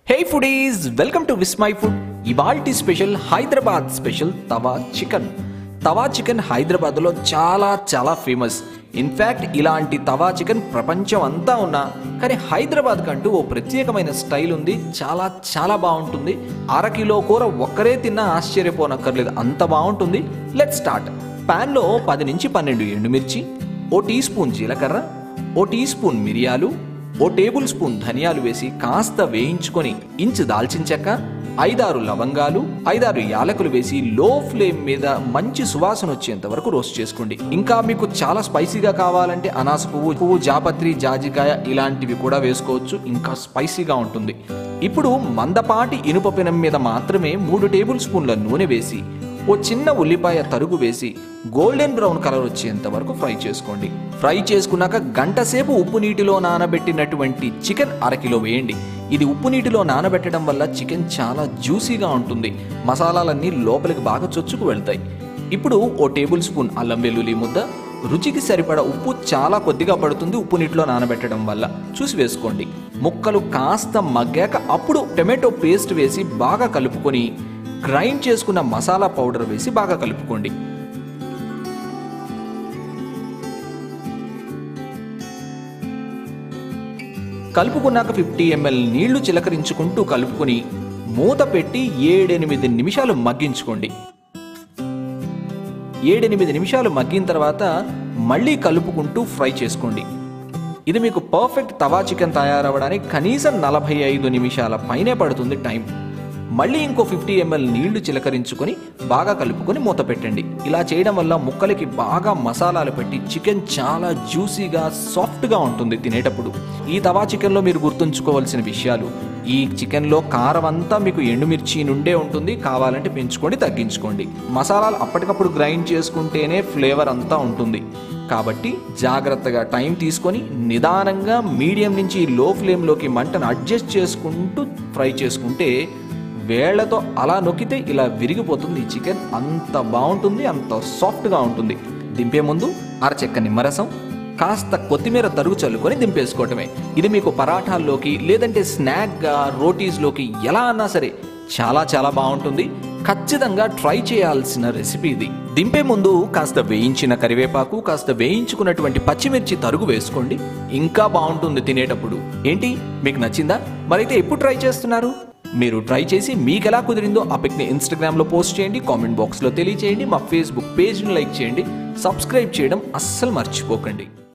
hey foodies welcome to Vismai food ఇవాల్టి special Hyderabad special tawa chicken tawa chicken హైదరాబాద్లో చాలా చాలా ఫేమస్ ఇన్ఫ్యాక్ట్ ఇలాంటి తవా చికెన్ ప్రపంచం అంతా ఉన్నా కానీ హైదరాబాద్ కంటూ ఓ ప్రత్యేకమైన స్టైల్ ఉంది చాలా చాలా బాగుంటుంది అర కిలో కూర ఒక్కరే తిన్నా ఆశ్చర్యపోనక్కర్లేదు అంత బాగుంటుంది లెట్ స్టార్ట్ ప్యాన్లో పది నుంచి పన్నెండు ఎండుమిర్చి ఓ టీ స్పూన్ జీలకర్ర ఓ టీ స్పూన్ మిరియాలు ఓ టేబుల్ స్పూన్ ధనియాలు వేసి కాస్త వేయించుకొని ఇంచు దాల్చిన చెక్క ఐదారు లవంగాలు ఐదారు యాలకులు వేసి లో ఫ్లేమ్ మీద మంచి సువాసన వచ్చేంత వరకు రోస్ట్ చేసుకోండి ఇంకా మీకు చాలా స్పైసీగా కావాలంటే అనాస పువ్వు పువ్వు జాపత్రి జాజికాయ ఇలాంటివి కూడా వేసుకోవచ్చు ఇంకా స్పైసీగా ఉంటుంది ఇప్పుడు మందపాటి ఇనుప పెనం మీద మాత్రమే మూడు టేబుల్ స్పూన్ల నూనె వేసి ఓ చిన్న ఉల్లిపాయ తరుగు వేసి గోల్డెన్ బ్రౌన్ కలర్ వచ్చేంత వరకు ఫ్రై చేసుకోండి ఫ్రై చేసుకున్నాక గంట సేపు ఉప్పు నీటిలో నానబెట్టినటువంటి చికెన్ అరకిలో వేయండి ఇది ఉప్పు నీటిలో నానబెట్టడం వల్ల చికెన్ చాలా జ్యూసీగా ఉంటుంది మసాలాలన్నీ లోపలికి బాగా చొచ్చుకు వెళ్తాయి ఇప్పుడు ఓ టేబుల్ స్పూన్ అల్లం వెల్లుల్లి ముద్ద రుచికి సరిపడా ఉప్పు చాలా కొద్దిగా పడుతుంది ఉప్పు నీటిలో నానబెట్టడం వల్ల చూసి వేసుకోండి ముక్కలు కాస్త మగ్గాక అప్పుడు టొమాటో పేస్ట్ వేసి బాగా కలుపుకొని గ్రైండ్ చేసుకున్న మసాలా పౌడర్ వేసి బాగా కలుపుకోండి కలుపుకున్నాక ఫిఫ్టీ ఎంఎల్ నీళ్లు చిలకరించుకుంటూ కలుపుకొని మూత పెట్టి ఏడెనిమిది నిమిషాలు మగ్గించుకోండి ఏడెనిమిది నిమిషాలు మగ్గిన తర్వాత మళ్ళీ కలుపుకుంటూ ఫ్రై చేసుకోండి ఇది మీకు పర్ఫెక్ట్ తవా చికెన్ తయారవ్వడానికి కనీసం నలభై ఐదు నిమిషాల పైనే పడుతుంది టైం మళ్ళీ ఇంకో ఫిఫ్టీ ఎంఎల్ నీళ్లు చిలకరించుకొని బాగా కలుపుకొని మూత పెట్టండి ఇలా చేయడం వల్ల ముక్కలకి బాగా మసాలాలు పెట్టి చికెన్ చాలా జ్యూసీగా సాఫ్ట్గా ఉంటుంది తినేటప్పుడు ఈ తవా చికెన్లో మీరు గుర్తుంచుకోవాల్సిన విషయాలు ఈ చికెన్లో కారం అంతా మీకు ఎండుమిర్చి నుండే ఉంటుంది కావాలంటే పెంచుకోండి తగ్గించుకోండి మసాలాలు అప్పటికప్పుడు గ్రైండ్ చేసుకుంటేనే ఫ్లేవర్ అంతా ఉంటుంది కాబట్టి జాగ్రత్తగా టైం తీసుకొని నిదానంగా మీడియం నుంచి లో ఫ్లేమ్లోకి మంటను అడ్జస్ట్ చేసుకుంటూ ఫ్రై చేసుకుంటే వేళ్లతో అలా నొక్కితే ఇలా విరిగిపోతుంది ఈ చికెన్ అంత బాగుంటుంది అంత సాఫ్ట్గా ఉంటుంది దింపే ముందు అరచెక్క నిమ్మరసం కాస్త కొత్తిమీర తరుగు చల్లుకొని దింపేసుకోవటమే ఇది మీకు పరాఠాల్లోకి లేదంటే స్నాక్గా రోటీస్లోకి ఎలా అన్నా సరే చాలా చాలా బాగుంటుంది ఖచ్చితంగా ట్రై చేయాల్సిన రెసిపీ ఇది దింపే ముందు కాస్త వేయించిన కరివేపాకు కాస్త వేయించుకున్నటువంటి పచ్చిమిర్చి తరుగు వేసుకోండి ఇంకా బాగుంటుంది తినేటప్పుడు ఏంటి మీకు నచ్చిందా మరైతే ఎప్పుడు ట్రై చేస్తున్నారు మీరు ట్రై చేసి మీకు ఎలా కుదిరిందో ఆ పిక్ని ఇన్స్టాగ్రామ్లో పోస్ట్ చేయండి కామెంట్ బాక్స్లో తెలియచేయండి మా ఫేస్బుక్ పేజ్ని లైక్ చేయండి సబ్స్క్రైబ్ చేయడం అస్సలు మర్చిపోకండి